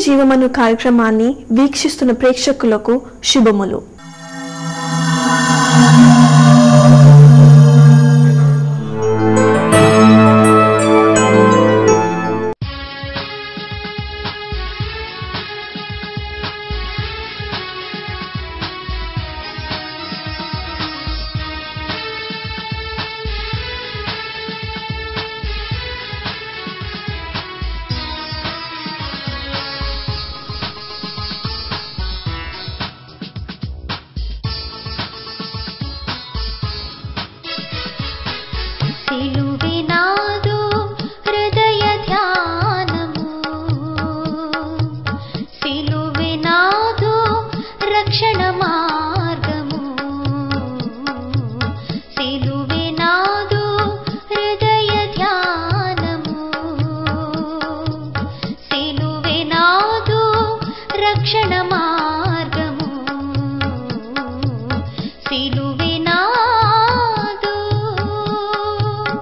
జీవమను కార్యక్రమాన్ని వీక్షిస్తున్న ప్రేక్షకులకు శుభములు సిలువినాదు హృదయ ధ్యానము సిలువినాదు రక్షణ మార్గము సిలువినాదు హృదయ ధ్యానము సిలువినాదు రక్షణ మార్గము సిలువినాదు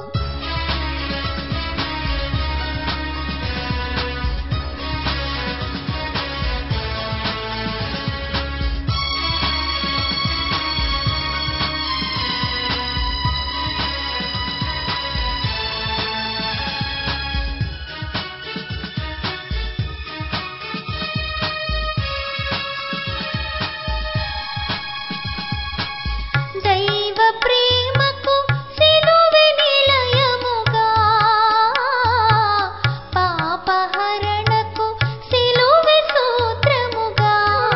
దైవ ప్రేమకు సిలువె నిలయముగా పాపహరణకు సిలువె సూత్రముగా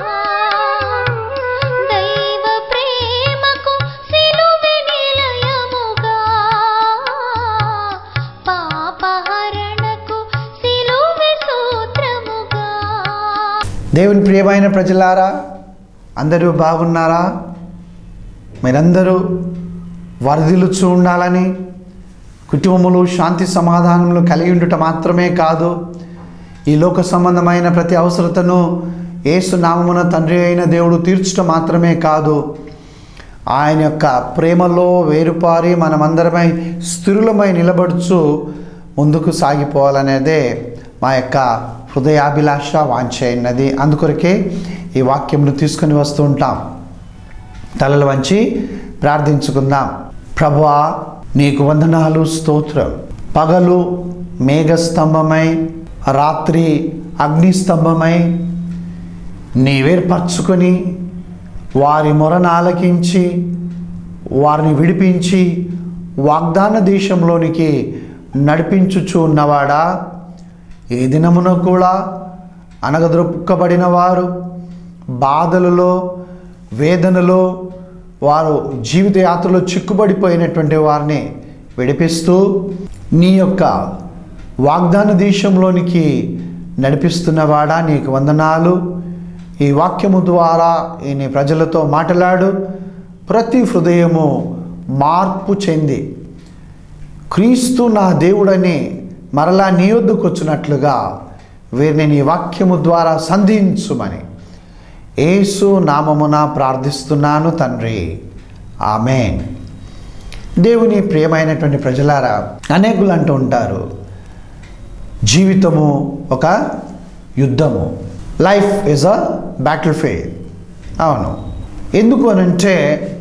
దైవ ప్రేమకు సిలువె నిలయముగా పాపహరణకు సిలువె సూత్రముగా దేవుని ప్రియమైన ప్రజలారా అందరూ బాగున్నారా మీరందరూ వరదిలుచు ఉండాలని కుటుంబములు శాంతి సమాధానములు కలిగి ఉండుట మాత్రమే కాదు ఈ లోక సంబంధమైన ప్రతి అవసరతను ఏసు నామమున తండ్రి అయిన దేవుడు తీర్చడం మాత్రమే కాదు ఆయన యొక్క ప్రేమలో వేరుపారి మనమందరమై స్థిరులమై నిలబడుచు ముందుకు సాగిపోవాలనేదే మా యొక్క హృదయాభిలాష వాంఛైనది అందుకొరకే ఈ వాక్యమును తీసుకుని వస్తూ ఉంటాం తలలు వంచి ప్రార్థించుకుందాం ప్రభువా నీకు వందనాలు స్తోత్రం పగలు మేఘస్తంభమై రాత్రి అగ్నిస్తంభమై నీవేర్పరచుకొని వారి మొరను ఆలకించి వారిని విడిపించి వాగ్దాన దేశంలోనికి నడిపించుచు ఉన్నవాడా ఈ దినమున కూడా అనగదొక్కబడిన వారు బాధలలో వేదనలో వారు జీవిత యాత్రలో చిక్కుబడిపోయినటువంటి వారిని విడిపిస్తూ నీ యొక్క వాగ్దాన దేశంలోనికి నడిపిస్తున్నవాడా నీకు వందనాలు ఈ వాక్యము ద్వారా ఈ నీ ప్రజలతో మాట్లాడు ప్రతి హృదయము మార్పు చెంది క్రీస్తు నా దేవుడని మరలా నీ వద్దకు వచ్చినట్లుగా వీరిని నీ వాక్యము ద్వారా సంధించుమని యేసు నామమున ప్రార్థిస్తున్నాను తండ్రి ఆమెన్ దేవుని ప్రియమైనటువంటి ప్రజలారా అనేకులు అంటూ ఉంటారు జీవితము ఒక యుద్ధము life is a battlefield అవును ఎందుకు అనంటే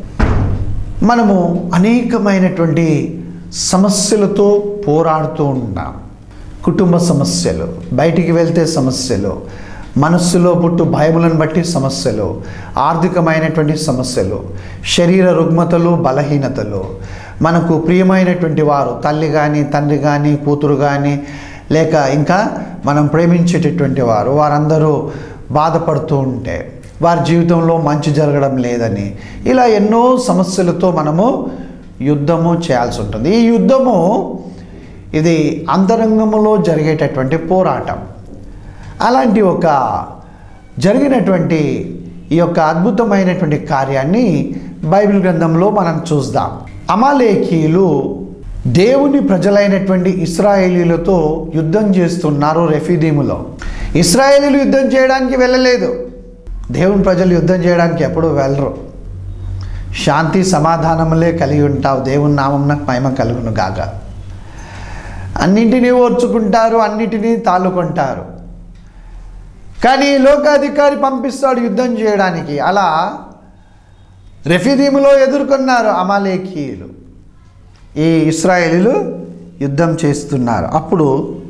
మనము అనేకమైనటువంటి సమస్యలతో పోరాడుతూ ఉంటాం కుటుంబ సమస్యలు బయటికి వెళ్తే సమస్యలు మనస్సులో పుట్టు భయములను బట్టి సమస్యలు ఆర్థికమైనటువంటి సమస్యలు శరీర రుగ్మతలు బలహీనతలు మనకు ప్రియమైనటువంటి వారు తల్లి కానీ తండ్రి కానీ కూతురు కానీ లేక ఇంకా మనం ప్రేమించేటటువంటి వారు వారందరూ బాధపడుతూ ఉంటే వారి జీవితంలో మంచి జరగడం లేదని ఇలా ఎన్నో సమస్యలతో మనము యుద్ధము చేయాల్సి ఉంటుంది ఈ యుద్ధము ఇది అంతరంగములో జరిగేటటువంటి పోరాటం అలాంటి ఒక జరిగినటువంటి ఈ యొక్క అద్భుతమైనటువంటి కార్యాన్ని బైబిల్ గ్రంథంలో మనం చూద్దాం అమాలేకీయులు దేవుని ప్రజలైనటువంటి ఇస్రాయేలీలతో యుద్ధం చేస్తున్నారు రెఫీదీములో ఇస్రాయేలీలు యుద్ధం చేయడానికి వెళ్ళలేదు దేవుని ప్రజలు యుద్ధం చేయడానికి ఎప్పుడూ వెళ్ళరు శాంతి సమాధానములే కలిగి ఉంటావు దేవుని నామం మహిమ కలుగును గాక అన్నింటినీ ఓర్చుకుంటారు అన్నిటినీ తాళుకుంటారు కానీ లోకాధికారి పంపిస్తాడు యుద్ధం చేయడానికి అలా రెఫిదీములో ఎదుర్కొన్నారు అమాలేకీయులు ఈ ఇస్రాయేలీలు యుద్ధం చేస్తున్నారు అప్పుడు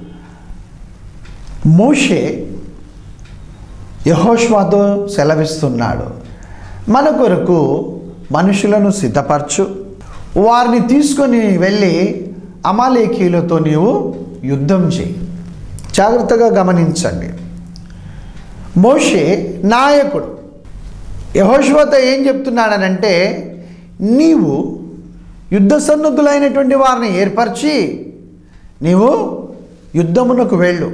మోషే యహోష్వాతో సెలవిస్తున్నాడు మన కొరకు మనుషులను సిద్ధపరచు వారిని తీసుకొని వెళ్ళి అమాలేకీయులతో నీవు యుద్ధం చేయి జాగ్రత్తగా గమనించండి మోషే నాయకుడు యహోష్వత ఏం చెప్తున్నాడనంటే నీవు యుద్ధ సన్నద్ధులైనటువంటి వారిని ఏర్పరిచి నీవు యుద్ధమునకు వెళ్ళు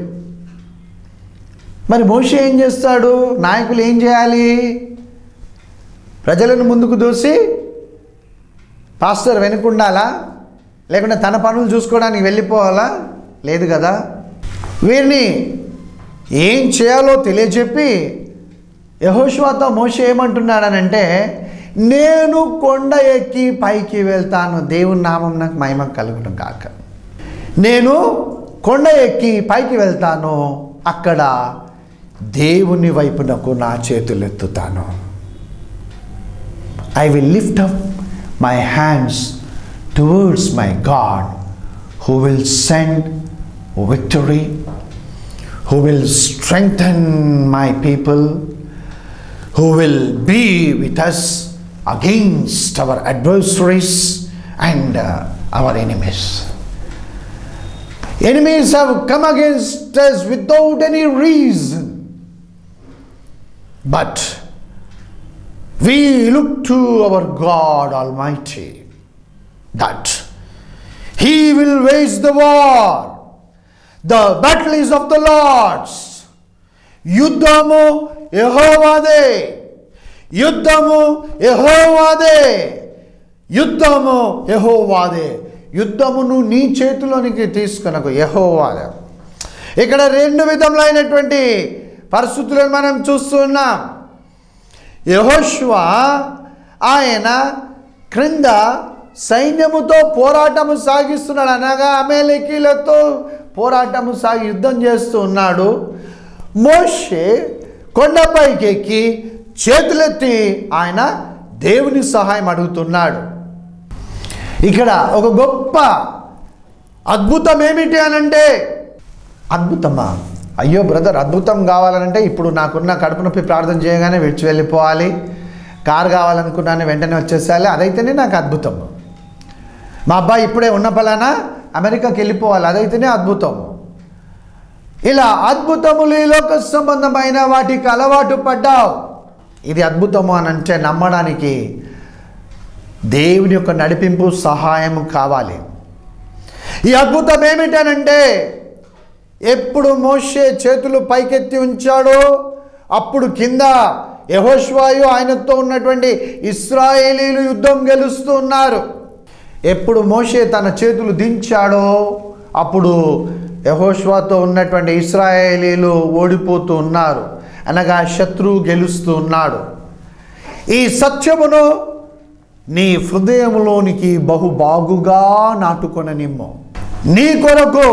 మరి మోషే ఏం చేస్తాడు నాయకులు ఏం చేయాలి ప్రజలను ముందుకు దూసి పాస్టర్ వెనుకుండాలా లేకుంటే తన పనులు చూసుకోవడానికి వెళ్ళిపోవాలా లేదు కదా వీరిని ఏం చేయాలో తెలియజెప్పి యహోష్వాతో మోషే ఏమంటున్నాడనంటే నేను కొండ ఎక్కి పైకి వెళ్తాను దేవుని నామం నాకు మహిమ కలుగును కాక నేను కొండ ఎక్కి పైకి వెళ్తాను అక్కడ దేవుని వైపునకు నా చేతులు ఎత్తుతాను I will lift up my hands towards my God who will send victory who will strengthen my people, who will be with us against our adversaries and uh, our enemies. Enemies have come against us without any reason. But we look to our God Almighty that He will wage the war. The battle is of the Lord's. యుద్ధము యహోవాదే యుద్ధము యహోవాదే యుద్ధము యహోవాదే యుద్ధమును నీ చేతిలోనికి తీసుకునకు యహోవాదే ఇక్కడ రెండు విధములైనటువంటి పరిస్థితులను మనం చూస్తున్నాం యహోష్వ ఆయన క్రింద సైన్యముతో పోరాటము సాగిస్తున్నాడు అనగా అమేలకీలతో పోరాటము సాగి యుద్ధం చేస్తూ ఉన్నాడు మోషే కొండపైకి ఎక్కి చేతులెత్తి ఆయన దేవుని సహాయం అడుగుతున్నాడు ఇక్కడ ఒక గొప్ప అద్భుతం ఏమిటి అనంటే అద్భుతమా అయ్యో బ్రదర్ అద్భుతం కావాలనంటే ఇప్పుడు నాకున్న కడుపు నొప్పి ప్రార్థన చేయగానే విడిచి వెళ్ళిపోవాలి కారు కావాలనుకున్నాను వెంటనే వచ్చేసేయాలి అదైతేనే నాకు అద్భుతం మా అబ్బాయి ఇప్పుడే ఉన్న పలానా అమెరికాకి వెళ్ళిపోవాలి అదైతేనే అద్భుతం ఇలా అద్భుతములు ఈ లోక సంబంధమైన వాటికి అలవాటు పడ్డావు ఇది అద్భుతము అని అంటే నమ్మడానికి దేవుని యొక్క నడిపింపు సహాయం కావాలి ఈ అద్భుతం ఏమిటనంటే ఎప్పుడు మోషే చేతులు పైకెత్తి ఉంచాడో అప్పుడు కింద యహోష్వాయు ఆయనతో ఉన్నటువంటి ఇస్రాయేలీలు యుద్ధం గెలుస్తూ ఉన్నారు ఎప్పుడు మోషే తన చేతులు దించాడో అప్పుడు యహోష్వాతో ఉన్నటువంటి ఇస్రాయేలీలు ఓడిపోతూ ఉన్నారు అనగా శత్రువు గెలుస్తూ ఉన్నాడు ఈ సత్యమును నీ హృదయంలోనికి బహు బాగుగా నాటుకొననిమ్ము నీ కొరకు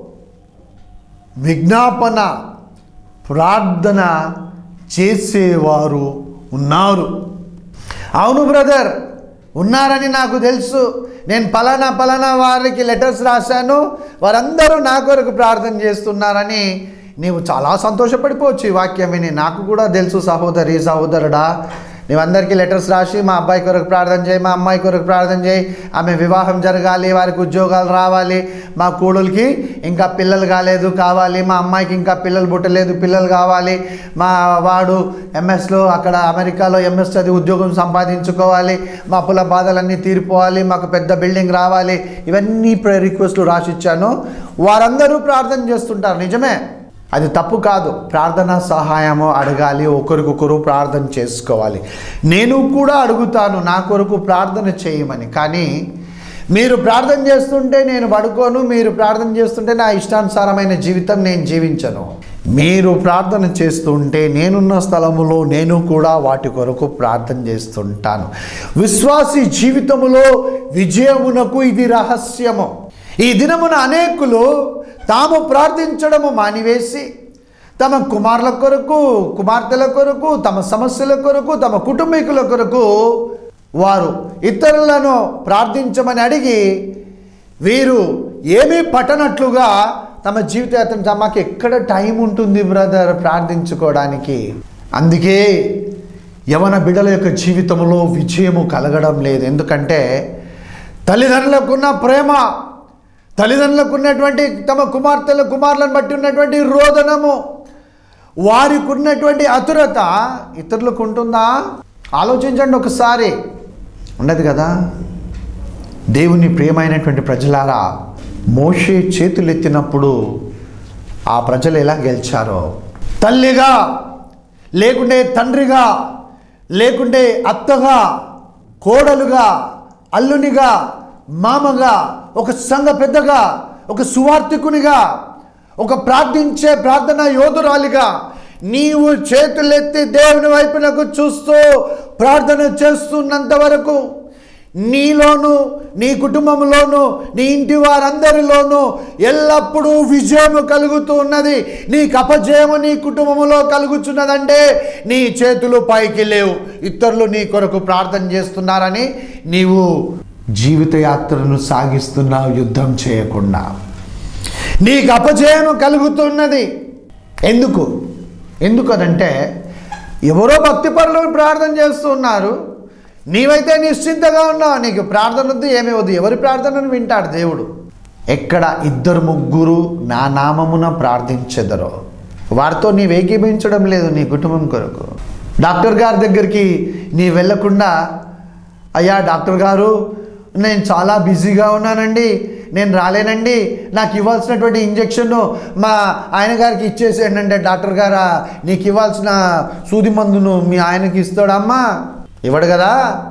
విజ్ఞాపన ప్రార్థన చేసేవారు ఉన్నారు అవును బ్రదర్ ఉన్నారని నాకు తెలుసు నేను పలానా పలానా వారికి లెటర్స్ రాశాను వారందరూ నా కొరకు ప్రార్థన చేస్తున్నారని నీవు చాలా సంతోషపడిపోవచ్చు ఈ వాక్యం విని నాకు కూడా తెలుసు సహోదరి సహోదరుడా నీవందరికీ లెటర్స్ రాసి మా అబ్బాయి కొరకు ప్రార్థన చేయి మా అమ్మాయి కొరకు ప్రార్థన చేయి ఆమె వివాహం జరగాలి వారికి ఉద్యోగాలు రావాలి మా కూడులకి ఇంకా పిల్లలు కాలేదు కావాలి మా అమ్మాయికి ఇంకా పిల్లలు పుట్టలేదు పిల్లలు కావాలి మా వాడు ఎంఎస్లో అక్కడ అమెరికాలో ఎంఎస్ చదివి ఉద్యోగం సంపాదించుకోవాలి మా అప్పుల బాధలన్నీ తీరిపోవాలి మాకు పెద్ద బిల్డింగ్ రావాలి ఇవన్నీ రిక్వెస్ట్లు రాసిచ్చాను వారందరూ ప్రార్థన చేస్తుంటారు నిజమే అది తప్పు కాదు ప్రార్థన సహాయము అడగాలి ఒకరికొకరు ప్రార్థన చేసుకోవాలి నేను కూడా అడుగుతాను నా కొరకు ప్రార్థన చేయమని కానీ మీరు ప్రార్థన చేస్తుంటే నేను పడుకోను మీరు ప్రార్థన చేస్తుంటే నా ఇష్టానుసారమైన జీవితం నేను జీవించను మీరు ప్రార్థన చేస్తుంటే నేనున్న స్థలములో నేను కూడా వాటి కొరకు ప్రార్థన చేస్తుంటాను విశ్వాసి జీవితములో విజయమునకు ఇది రహస్యము ఈ దినమున అనేకులు తాము ప్రార్థించడము మానివేసి తమ కుమారుల కొరకు కుమార్తెల కొరకు తమ సమస్యల కొరకు తమ కుటుంబీకుల కొరకు వారు ఇతరులను ప్రార్థించమని అడిగి వీరు ఏమీ పట్టనట్లుగా తమ జీవితయాత్ర తమకు ఎక్కడ టైం ఉంటుంది బ్రదర్ ప్రార్థించుకోవడానికి అందుకే యవన బిడ్డల యొక్క జీవితంలో విజయము కలగడం లేదు ఎందుకంటే తల్లిదండ్రులకున్న ప్రేమ తల్లిదండ్రులకు ఉన్నటువంటి తమ కుమార్తెల కుమారులను బట్టి ఉన్నటువంటి రోదనము వారికి ఉన్నటువంటి అతురత ఇతరులకు ఉంటుందా ఆలోచించండి ఒకసారి ఉండదు కదా దేవుని ప్రియమైనటువంటి ప్రజలారా మోషే చేతులెత్తినప్పుడు ఆ ప్రజలు ఎలా గెలిచారో తల్లిగా లేకుంటే తండ్రిగా లేకుంటే అత్తగా కోడలుగా అల్లునిగా మామగా ఒక సంఘ పెద్దగా ఒక సువార్థికునిగా ఒక ప్రార్థించే ప్రార్థన యోధురాలిగా నీవు చేతులెత్తి దేవుని వైపునకు చూస్తూ ప్రార్థన చేస్తున్నంత వరకు నీలోను నీ కుటుంబంలోను నీ ఇంటి వారందరిలోనూ ఎల్లప్పుడూ విజయము కలుగుతూ ఉన్నది నీకు అపజయము నీ కుటుంబంలో కలుగుతున్నదంటే నీ చేతులు పైకి లేవు ఇతరులు నీ కొరకు ప్రార్థన చేస్తున్నారని నీవు జీవితయాత్రను సాగిస్తున్నావు యుద్ధం చేయకుండా నీకు అపజయం కలుగుతున్నది ఎందుకు ఎందుకనంటే ఎవరో భక్తి పరులు ప్రార్థన చేస్తున్నారు నీవైతే నిశ్చింతగా ఉన్నావు నీకు ప్రార్థన వద్దు ఏమీ వద్దు ఎవరి ప్రార్థనను వింటాడు దేవుడు ఎక్కడ ఇద్దరు ముగ్గురు నా నామమున ప్రార్థించెదరో వారితో నీవు ఏకీభవించడం లేదు నీ కుటుంబం కొరకు డాక్టర్ గారి దగ్గరికి నీ వెళ్ళకుండా అయ్యా డాక్టర్ గారు నేను చాలా బిజీగా ఉన్నానండి నేను రాలేనండి నాకు ఇవ్వాల్సినటువంటి ఇంజెక్షన్ మా ఆయన గారికి ఇచ్చేసేయండి అంటే డాక్టర్ గారా నీకు ఇవ్వాల్సిన సూది మందును మీ ఆయనకి ఇస్తాడమ్మా ఇవ్వడు కదా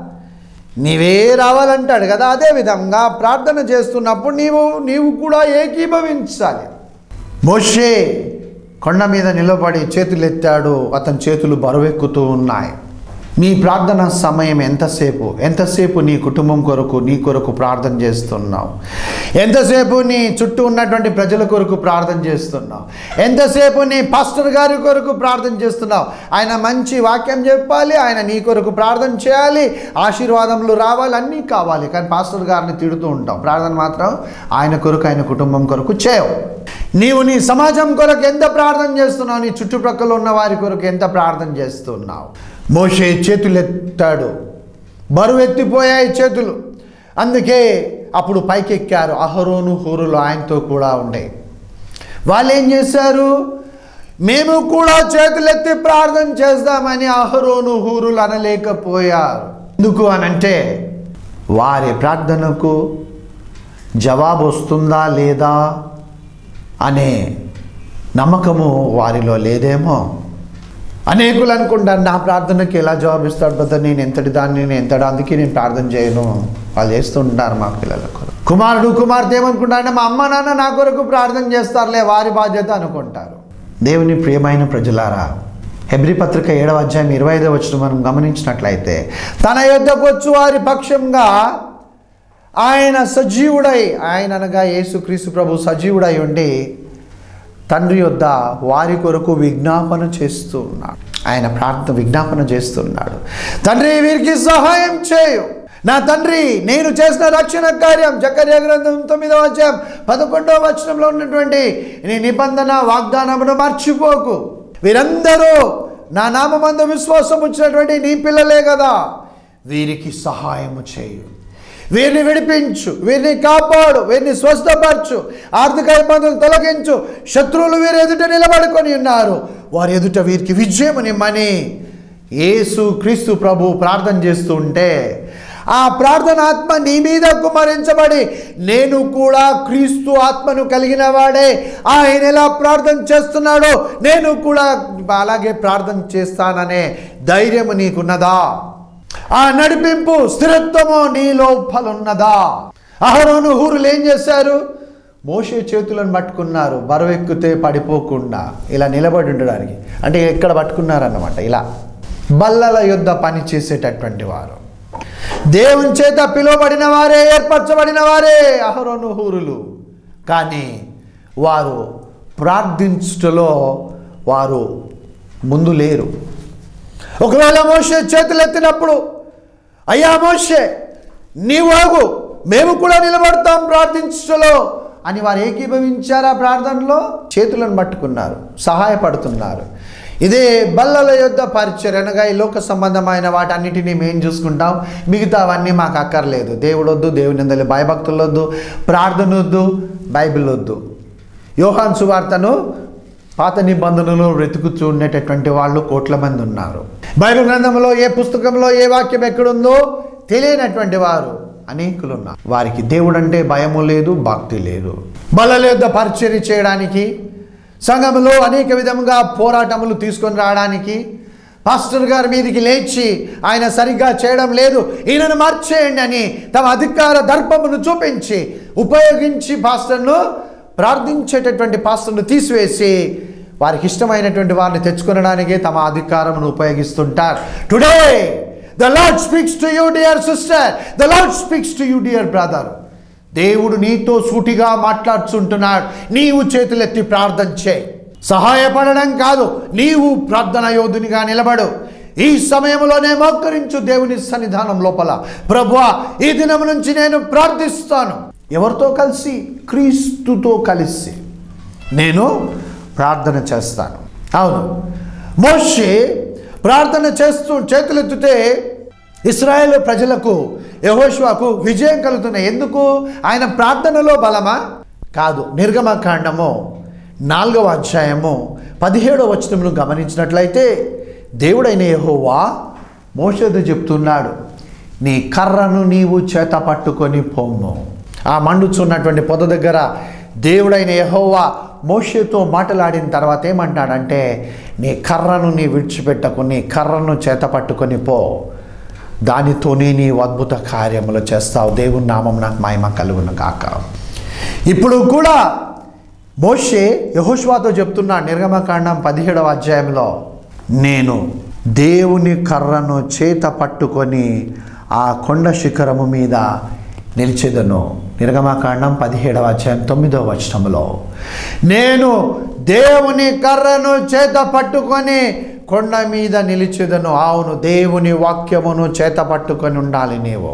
నీవే రావాలంటాడు కదా అదే విధంగా ప్రార్థన చేస్తున్నప్పుడు నీవు నీవు కూడా ఏకీభవించాలి మోషే కొండ మీద నిలబడి చేతులు ఎత్తాడు అతని చేతులు బరువెక్కుతూ ఉన్నాయి నీ ప్రార్థన సమయం ఎంతసేపు ఎంతసేపు నీ కుటుంబం కొరకు నీ కొరకు ప్రార్థన చేస్తున్నావు ఎంతసేపు నీ చుట్టూ ఉన్నటువంటి ప్రజల కొరకు ప్రార్థన చేస్తున్నావు ఎంతసేపు నీ పాస్టర్ గారి కొరకు ప్రార్థన చేస్తున్నావు ఆయన మంచి వాక్యం చెప్పాలి ఆయన నీ కొరకు ప్రార్థన చేయాలి ఆశీర్వాదములు రావాలి అన్నీ కావాలి కానీ పాస్టర్ గారిని తిడుతూ ఉంటాం ప్రార్థన మాత్రం ఆయన కొరకు ఆయన కుటుంబం కొరకు చేయవు నీవు నీ సమాజం కొరకు ఎంత ప్రార్థన చేస్తున్నావు నీ చుట్టుప్రక్కల ఉన్న వారి కొరకు ఎంత ప్రార్థన చేస్తున్నావు మోషే చేతులు ఎత్తాడు బరువు ఎత్తిపోయాయి చేతులు అందుకే అప్పుడు పైకెక్కారు అహరోను హూరులు ఆయనతో కూడా ఉండే వాళ్ళు ఏం చేశారు మేము కూడా చేతులెత్తి ప్రార్థన చేద్దామని అహరోను హూరులు అనలేకపోయారు ఎందుకు అనంటే వారి ప్రార్థనకు జవాబు వస్తుందా లేదా అనే నమ్మకము వారిలో లేదేమో అనేకులు అనుకుంటారు నా ప్రార్థనకి ఎలా జవాబు ఇస్తాడు బ్రదర్ నేను ఎంతటి దాన్ని నేను ఎంతటి అందుకే నేను ప్రార్థన చేయను వాళ్ళు చేస్తుంటారు మా పిల్లల కొరకు కుమారుడు కుమార్తె ఏమనుకుంటారంటే మా అమ్మ నాన్న నా కొరకు ప్రార్థన చేస్తారులే వారి బాధ్యత అనుకుంటారు దేవుని ప్రియమైన ప్రజలారా హెబ్రి పత్రిక ఏడవ అధ్యాయం ఇరవై ఐదవ వచ్చిన మనం గమనించినట్లయితే తన యొద్దకు వచ్చు వారి పక్షంగా ఆయన సజీవుడై ఆయన అనగా యేసుక్రీస్తు ప్రభు సజీవుడై ఉండి తండ్రి యొద్ద వారి కొరకు విజ్ఞాపన చేస్తూ ఉన్నాడు ఆయన ప్రార్థన విజ్ఞాపన చేస్తున్నాడు తండ్రి వీరికి సహాయం చేయు నా తండ్రి నేను చేసిన రక్షణ కార్యం జకర్య గ్రంథం తొమ్మిదవ అధ్యాయం పదకొండవ వచనంలో ఉన్నటువంటి నీ నిబంధన వాగ్దానమును మర్చిపోకు వీరందరూ నా నామందు విశ్వాసం వచ్చినటువంటి నీ పిల్లలే కదా వీరికి సహాయము చేయు వీరిని విడిపించు వీరిని కాపాడు వీరిని స్వస్థపరచు ఆర్థిక ఇబ్బందులు తొలగించు శత్రువులు వీరి ఎదుట నిలబడుకొని ఉన్నారు వారి ఎదుట వీరికి విజయం నిమ్మని యేసు క్రీస్తు ప్రభు ప్రార్థన చేస్తూ ఉంటే ఆ ప్రార్థన ఆత్మ నీ మీద కుమరించబడి నేను కూడా క్రీస్తు ఆత్మను కలిగిన వాడే ఆయన ఎలా ప్రార్థన చేస్తున్నాడో నేను కూడా అలాగే ప్రార్థన చేస్తాననే ధైర్యం నీకున్నదా ఆ నడిపింపు స్థిరత్వము నీ లోపలున్నదా అహరోను హూరులు ఏం చేశారు మోషే చేతులను పట్టుకున్నారు బరువెక్కితే పడిపోకుండా ఇలా నిలబడి ఉండడానికి అంటే ఎక్కడ పట్టుకున్నారన్నమాట ఇలా బల్లల యుద్ధ పని చేసేటటువంటి వారు దేవుని చేత పిలువబడిన వారే ఏర్పరచబడిన వారే అహరోను హూరులు కానీ వారు ప్రార్థించుటలో వారు ముందు లేరు ఒకవేళ మోషే చేతులు ఎత్తినప్పుడు అయ్యా మోషే నీవు ఆగు మేము కూడా నిలబడతాం ప్రార్థించలో అని వారు ఏకీభవించారా ప్రార్థనలో చేతులను పట్టుకున్నారు సహాయపడుతున్నారు ఇదే బల్లల యొద్ద పరిచయం అనగా ఈ లోక సంబంధమైన వాటన్నిటినీ మేము చూసుకుంటాం మిగతావన్నీ మాకు అక్కర్లేదు దేవుడు వద్దు దేవుని నిందలు భయభక్తులు వద్దు ప్రార్థన వద్దు బైబిల్ వద్దు యోహాన్ సువార్తను పాత నిబంధనలు వెతుకుతూ ఉండేటటువంటి వాళ్ళు కోట్ల మంది ఉన్నారు బైబిల్ గ్రంథంలో ఏ పుస్తకంలో ఏ వాక్యం ఎక్కడుందో తెలియనటువంటి వారు అనేకులు ఉన్నారు వారికి దేవుడు అంటే భయము లేదు భక్తి లేదు బలల యొద్ద పరిచర్య చేయడానికి సంఘంలో అనేక విధముగా పోరాటములు తీసుకొని రావడానికి పాస్టర్ గారి మీదకి లేచి ఆయన సరిగ్గా చేయడం లేదు ఈయనను మార్చేయండి అని తమ అధికార దర్పమును చూపించి ఉపయోగించి పాస్టర్ను ప్రార్థించేటటువంటి పాస్టర్ను తీసివేసి వారికి ఇష్టమైనటువంటి వారిని తెచ్చుకొనడానికే తమ అధికారమును ఉపయోగిస్తుంటారు today the Lord speaks to you dear sister the Lord speaks to you dear brother దేవుడు నీతో సూటిగా మాట్లాడుచుంటున్నాడు నీవు చేతులెత్తి ప్రార్థన చేయి సహాయపడడం కాదు నీవు ప్రార్థన యోధునిగా నిలబడు ఈ సమయంలోనే మోకరించు దేవుని సన్నిధానం లోపల ప్రభువా ఈ దినం నుంచి నేను ప్రార్థిస్తాను ఎవరితో కలిసి క్రీస్తుతో కలిసి నేను ప్రార్థన చేస్తాను అవును మోషే ప్రార్థన చేస్తూ చేతులెత్తితే ఇస్రాయేల్ ప్రజలకు యహోష్వాకు విజయం కలుగుతున్నాయి ఎందుకు ఆయన ప్రార్థనలో బలమా కాదు నిర్గమకాండము నాలుగవ అధ్యాయము పదిహేడవ వచనమును గమనించినట్లయితే దేవుడైన యెహోవా మోషేతో చెప్తున్నాడు నీ కర్రను నీవు చేత పట్టుకొని పొమ్ము ఆ మండుచున్నటువంటి పొద దగ్గర దేవుడైన యెహోవా మోషేతో మాట్లాడిన తర్వాత ఏమంటాడంటే నీ కర్రను నీ విడిచిపెట్టకు నీ కర్రను చేత పట్టుకొని పో దానితోనే నీవు అద్భుత కార్యములు చేస్తావు దేవుని నామం నాకు మహిమ కలుగును కాక ఇప్పుడు కూడా మోషే యహోష్వాతో చెప్తున్నా నిర్గమకాండం పదిహేడవ అధ్యాయంలో నేను దేవుని కర్రను చేత పట్టుకొని ఆ కొండ శిఖరము మీద నిలిచెదను నిర్గమకాండం పదిహేడవ అధ్యాయం తొమ్మిదవ వచనంలో నేను దేవుని కర్రను చేత పట్టుకొని కొండ మీద నిలిచెదను అవును దేవుని వాక్యమును చేత పట్టుకొని ఉండాలి నీవు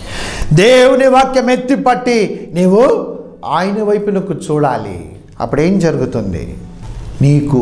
దేవుని వాక్యం ఎత్తి పట్టి నీవు ఆయన వైపునకు చూడాలి అప్పుడేం జరుగుతుంది నీకు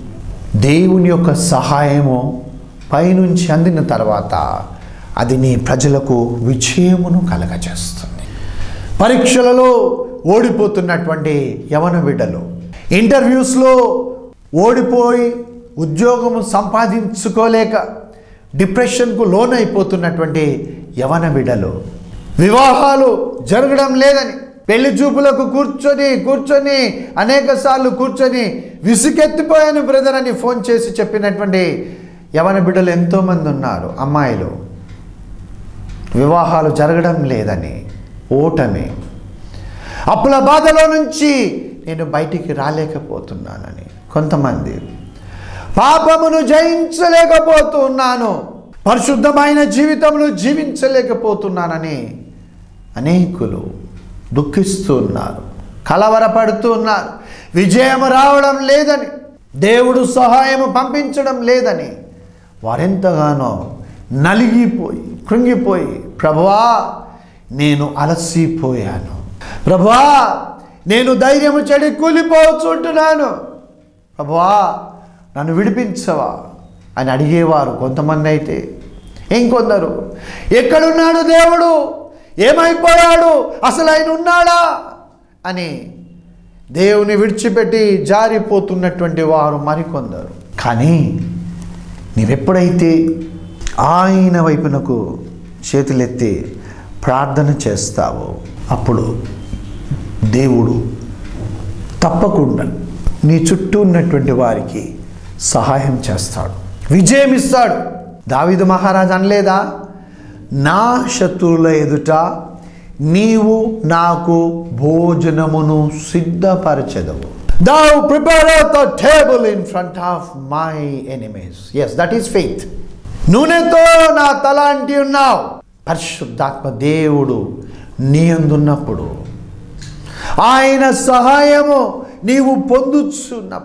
దేవుని యొక్క సహాయము పైనుంచి అందిన తర్వాత అది నీ ప్రజలకు విజయమును కలగజేస్తుంది పరీక్షలలో ఓడిపోతున్నటువంటి యవన బిడ్డలు ఇంటర్వ్యూస్లో ఓడిపోయి ఉద్యోగము సంపాదించుకోలేక డిప్రెషన్కు లోనైపోతున్నటువంటి యవన బిడ్డలు వివాహాలు జరగడం లేదని పెళ్లి చూపులకు కూర్చొని కూర్చొని అనేక సార్లు కూర్చొని విసుకెత్తిపోయాను బ్రదర్ అని ఫోన్ చేసి చెప్పినటువంటి యవన బిడ్డలు ఎంతోమంది ఉన్నారు అమ్మాయిలు వివాహాలు జరగడం లేదని ఓటమి అప్పుల బాధలో నుంచి నేను బయటికి రాలేకపోతున్నానని కొంతమంది పాపమును జయించలేకపోతున్నాను పరిశుద్ధమైన జీవితమును జీవించలేకపోతున్నానని అనేకులు దుఃఖిస్తూ ఉన్నారు కలవరపడుతూ ఉన్నారు విజయం రావడం లేదని దేవుడు సహాయము పంపించడం లేదని వారెంతగానో నలిగిపోయి కృంగిపోయి ప్రభువా నేను అలసిపోయాను ప్రభువా నేను ధైర్యము చెడి కూలిపోవచ్చుంటున్నాను ప్రభువా నన్ను విడిపించవా అని అడిగేవారు కొంతమంది అయితే ఇంకొందరు ఎక్కడున్నాడు దేవుడు ఏమైపోయాడు అసలు ఆయన ఉన్నాడా అని దేవుని విడిచిపెట్టి జారిపోతున్నటువంటి వారు మరికొందరు కానీ నీవెప్పుడైతే ఆయన వైపునకు చేతులెత్తి ప్రార్థన చేస్తావో అప్పుడు దేవుడు తప్పకుండా నీ చుట్టూ ఉన్నటువంటి వారికి సహాయం చేస్తాడు విజయం ఇస్తాడు దావిదు మహారాజు అనలేదా నా శత్రువుల ఎదుట నీవు నాకు భోజనమును సిద్ధపరచెదవు thou prepare the table in front of my enemies yes that is faith నూనెతో నా తల అంటి ఉన్నావు పరిశుద్ధాత్మ దేవుడు నీ అందున్నప్పుడు ఆయన సహాయము నీవు పొందుచున్నప్పుడు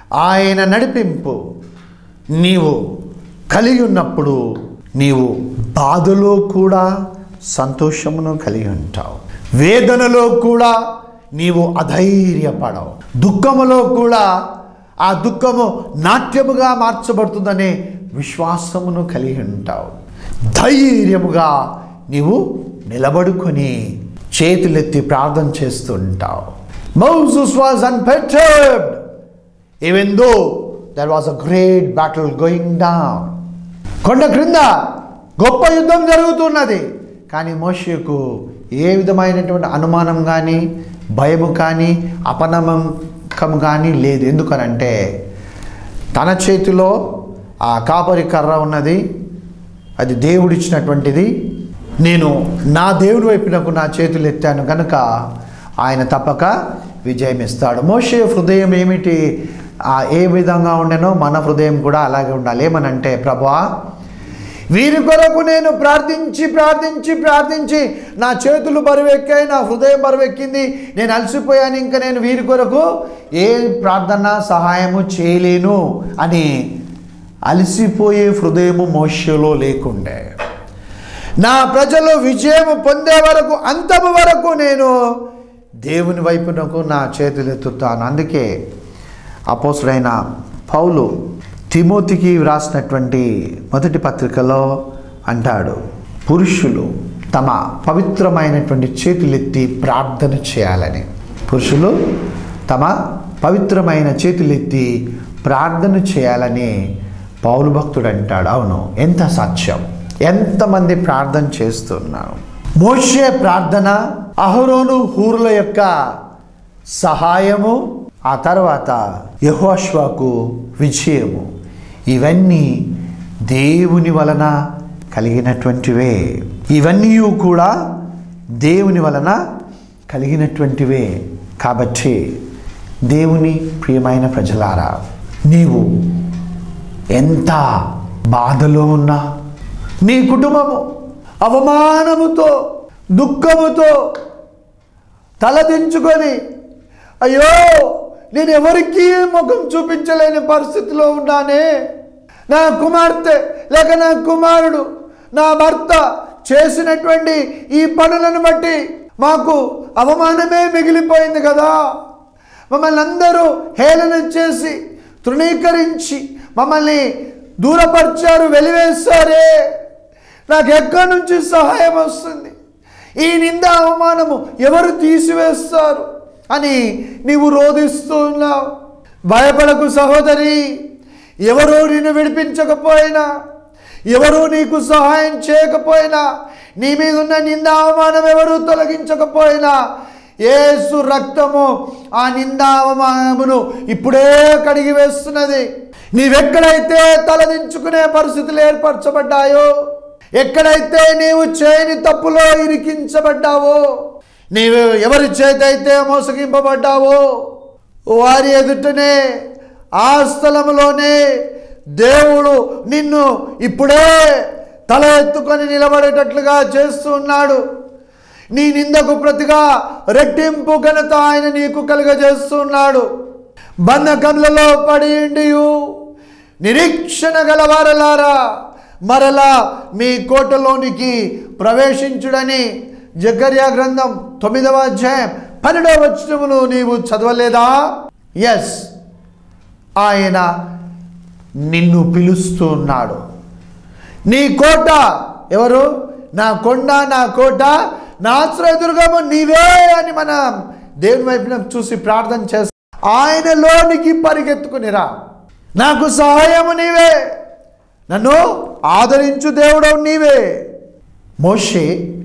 ఆయన నడిపింపు నీవు కలిగి ఉన్నప్పుడు నీవు బాధలో కూడా సంతోషమును కలిగి ఉంటావు వేదనలో కూడా నీవు అధైర్యపడవు దుఃఖములో కూడా ఆ దుఃఖము నాట్యముగా మార్చబడుతుందనే విశ్వాసమును కలిగి ఉంటావు ధైర్యముగా నీవు నిలబడుకొని చేతులెత్తి ప్రార్థన చేస్తుంటావు Moses was unperturbed even though there was a great battle going down కొండ క్రింద గొప్ప యుద్ధం జరుగుతున్నది కానీ మోషకు ఏ విధమైనటువంటి అనుమానం కానీ భయము కానీ అపనమ్మకం కానీ లేదు ఎందుకనంటే తన చేతిలో ఆ కాపరి కర్ర ఉన్నది అది దేవుడిచ్చినటువంటిది నేను నా దేవుడి వైపునకు నా చేతులు ఎత్తాను కనుక ఆయన తప్పక విజయం ఇస్తాడు మోషే హృదయం ఏమిటి ఆ ఏ విధంగా ఉండెనో మన హృదయం కూడా అలాగే ఉండాలి ఏమనంటే ప్రభా వీరి కొరకు నేను ప్రార్థించి ప్రార్థించి ప్రార్థించి నా చేతులు బరువెక్కాయి నా హృదయం బరువెక్కింది నేను అలసిపోయాను ఇంకా నేను వీరి కొరకు ఏ ప్రార్థన సహాయము చేయలేను అని అలసిపోయే హృదయము మోషలో లేకుండే నా ప్రజలు విజయం పొందే వరకు అంతము వరకు నేను దేవుని వైపునకు నా చేతులు ఎత్తుతాను అందుకే అపోసుడైన పౌలు తిమోతికి వ్రాసినటువంటి మొదటి పత్రికలో అంటాడు పురుషులు తమ పవిత్రమైనటువంటి చేతులెత్తి ప్రార్థన చేయాలని పురుషులు తమ పవిత్రమైన చేతులెత్తి ప్రార్థన చేయాలని పౌలు భక్తుడు అంటాడు అవును ఎంత సత్యం ఎంతమంది ప్రార్థన చేస్తున్నారు మోషే ప్రార్థన అహరోను హూరుల యొక్క సహాయము ఆ తర్వాత యహోష్వాకు విజయము ఇవన్నీ దేవుని వలన కలిగినటువంటివే ఇవన్నీ కూడా దేవుని వలన కలిగినటువంటివే కాబట్టి దేవుని ప్రియమైన ప్రజలారా నీవు ఎంత బాధలో ఉన్నా నీ కుటుంబము అవమానముతో దుఃఖముతో తలదించుకొని అయ్యో నేను ఎవరికీ ముఖం చూపించలేని పరిస్థితిలో ఉన్నానే నా కుమార్తె లేక నా కుమారుడు నా భర్త చేసినటువంటి ఈ పనులను బట్టి మాకు అవమానమే మిగిలిపోయింది కదా మమ్మల్ని అందరూ హేళన చేసి తృణీకరించి మమ్మల్ని దూరపరిచారు వెలివేశారే నాకు ఎక్కడి నుంచి సహాయం వస్తుంది ఈ నింద అవమానము ఎవరు తీసివేస్తారు అని నీవు రోధిస్తున్నావు భయపడకు సహోదరి ఎవరూ నిన్ను విడిపించకపోయినా ఎవరూ నీకు సహాయం చేయకపోయినా నీ మీద ఉన్న నింద అవమానం ఎవరూ తొలగించకపోయినా ఏసు రక్తము ఆ నింద అవమానమును ఇప్పుడే కడిగి వేస్తున్నది నీవెక్కడైతే తలదించుకునే పరిస్థితులు ఏర్పరచబడ్డాయో ఎక్కడైతే నీవు చేయని తప్పులో ఇరికించబడ్డావో నీవు ఎవరి చేతైతే మోసగింపబడ్డావో వారి ఎదుటనే ఆ స్థలములోనే దేవుడు నిన్ను ఇప్పుడే తల ఎత్తుకొని నిలబడేటట్లుగా చేస్తూ ఉన్నాడు నీ నిందకు ప్రతిగా రెట్టింపు ఘనత ఆయన నీకు కలుగజేస్తున్నాడు బంధకములలో పడి ఉండియు నిరీక్షణ గలవారలారా మరలా మీ కోటలోనికి ప్రవేశించుడని జకర్యా గ్రంథం తొమ్మిదవ అధ్యాయం పన్నెండవ వచనమును నీవు చదవలేదా ఎస్ ఆయన నిన్ను పిలుస్తూ ఉన్నాడు నీ కోట ఎవరు నా కొండ నా కోట నా ఆశ్రయదుర్గము నీవే అని మనం దేవుని వైపున చూసి ప్రార్థన చేస్తాం ఆయనలోనికి పరిగెత్తుకునిరా నాకు సహాయము నీవే నన్ను ఆదరించు దేవుడవు నీవే మోషే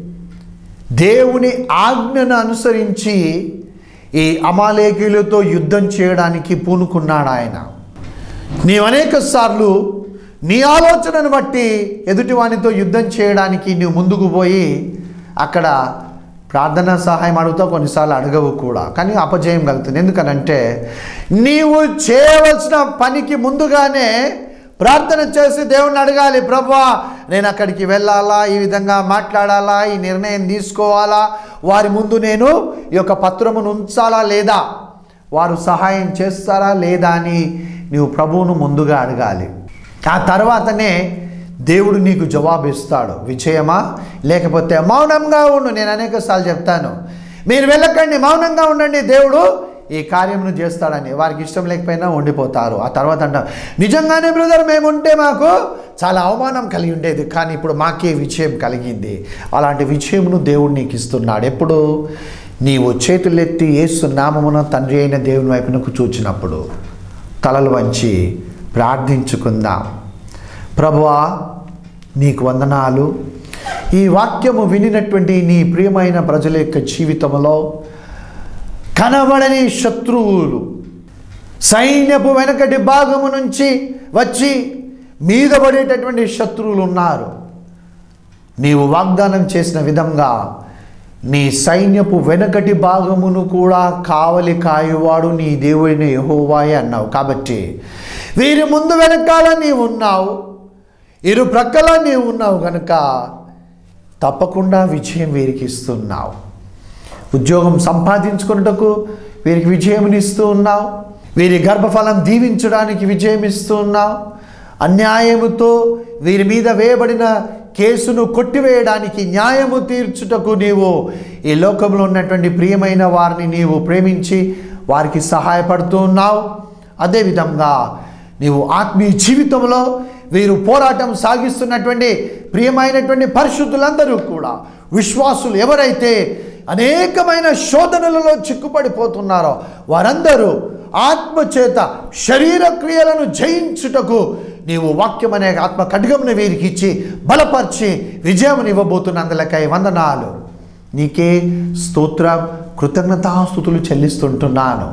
దేవుని ఆజ్ఞను అనుసరించి ఈ అమాలేకీలతో యుద్ధం చేయడానికి పూనుకున్నాడు ఆయన నీవు అనేక సార్లు నీ ఆలోచనను బట్టి ఎదుటివానితో యుద్ధం చేయడానికి నీవు ముందుకు పోయి అక్కడ ప్రార్థన సహాయం అడుగుతావు కొన్నిసార్లు అడగవు కూడా కానీ అపజయం కలుగుతుంది ఎందుకనంటే నీవు చేయవలసిన పనికి ముందుగానే ప్రార్థన చేసి దేవుణ్ణి అడగాలి ప్రభా నేను అక్కడికి వెళ్ళాలా ఈ విధంగా మాట్లాడాలా ఈ నిర్ణయం తీసుకోవాలా వారి ముందు నేను ఈ యొక్క పత్రమును ఉంచాలా లేదా వారు సహాయం చేస్తారా లేదా అని నీవు ప్రభువును ముందుగా అడగాలి ఆ తర్వాతనే దేవుడు నీకు జవాబు ఇస్తాడు విజయమా లేకపోతే మౌనంగా ఉండు నేను అనేక సార్లు చెప్తాను మీరు వెళ్ళకండి మౌనంగా ఉండండి దేవుడు ఈ కార్యమును చేస్తాడని వారికి ఇష్టం లేకపోయినా ఉండిపోతారు ఆ తర్వాత అంటారు నిజంగానే బ్రదర్ మేము ఉంటే మాకు చాలా అవమానం కలిగి ఉండేది కానీ ఇప్పుడు మాకే విజయం కలిగింది అలాంటి విజయమును దేవుడు నీకు ఇస్తున్నాడు ఎప్పుడు నీవు చేతులెత్తి ఏసు నామమున తండ్రి అయిన దేవుని వైపునకు చూచినప్పుడు తలలు వంచి ప్రార్థించుకుందాం ప్రభువా నీకు వందనాలు ఈ వాక్యము వినినటువంటి నీ ప్రియమైన ప్రజల యొక్క జీవితంలో కనబడని శత్రువులు సైన్యపు వెనకటి భాగము నుంచి వచ్చి మీద పడేటటువంటి శత్రువులు ఉన్నారు నీవు వాగ్దానం చేసిన విధంగా నీ సైన్యపు వెనకటి భాగమును కూడా కావలి కాయువాడు నీ దేవుడైన యెహోవాయే అన్నావు కాబట్టి వీరి ముందు వెనకాల నీవు ఉన్నావు ఇరు ప్రక్కల నీవు ఉన్నావు కనుక తప్పకుండా విజయం వీరికి ఇస్తున్నావు ఉద్యోగం సంపాదించుకున్నటకు వీరికి విజయం ఇస్తూ ఉన్నావు వీరి గర్భఫలం దీవించడానికి విజయం ఇస్తూ ఉన్నావు అన్యాయముతో వీరి మీద వేయబడిన కేసును కొట్టివేయడానికి న్యాయము తీర్చుటకు నీవు ఈ లోకంలో ఉన్నటువంటి ప్రియమైన వారిని నీవు ప్రేమించి వారికి సహాయపడుతూ ఉన్నావు అదేవిధంగా నీవు ఆత్మీయ జీవితంలో వీరు పోరాటం సాగిస్తున్నటువంటి ప్రియమైనటువంటి పరిశుద్ధులందరూ కూడా విశ్వాసులు ఎవరైతే అనేకమైన శోధనలలో చిక్కుపడిపోతున్నారో వారందరూ ఆత్మచేత శరీర క్రియలను జయించుటకు నీవు వాక్యం అనే ఆత్మ ఖడ్గమును వీరికి ఇచ్చి బలపరిచి విజయం ఇవ్వబోతున్నందులకై వందనాలు నీకే స్తోత్రం కృతజ్ఞతాస్థుతులు చెల్లిస్తుంటున్నాను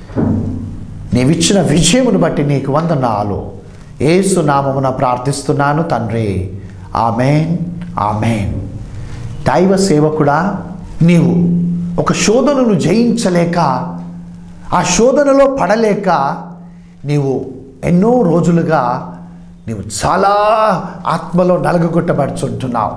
నీవిచ్చిన విజయమును బట్టి నీకు వందనాలు ఏసు నామమున ప్రార్థిస్తున్నాను తండ్రి ఆమెన్ ఆమెన్ దైవ సేవకుడా నీవు ఒక శోధనను జయించలేక ఆ శోధనలో పడలేక నీవు ఎన్నో రోజులుగా నీవు చాలా ఆత్మలో నలగగొట్టబడుచుంటున్నావు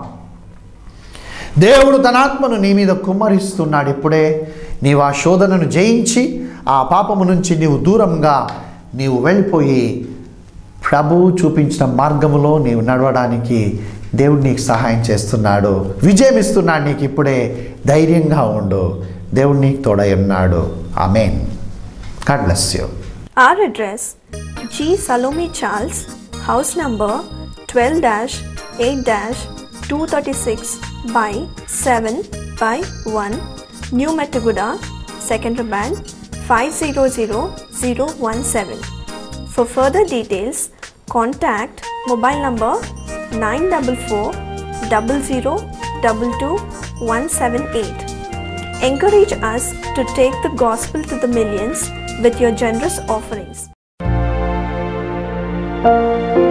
దేవుడు తన ఆత్మను నీ మీద కుమ్మరిస్తున్నాడు ఇప్పుడే నీవు ఆ శోధనను జయించి ఆ పాపము నుంచి నీవు దూరంగా నీవు వెళ్ళిపోయి ప్రభువు చూపించిన మార్గములో నీవు నడవడానికి దేవుడు నీకు సహాయం చేస్తున్నాడు విజయం ఇస్తున్నాడు నీకు ఇప్పుడే ధైర్యంగా ఉండు దేవుడు నీకు తోడై ఉన్నాడు amen God bless you Our address G. Salome Charles, house number 12 8 236 by 7 by 1, New Metaguda, Secondary Band 500017. For further details, contact mobile number 944 00 22 178. Encourage us to take the gospel to the millions with your generous offerings.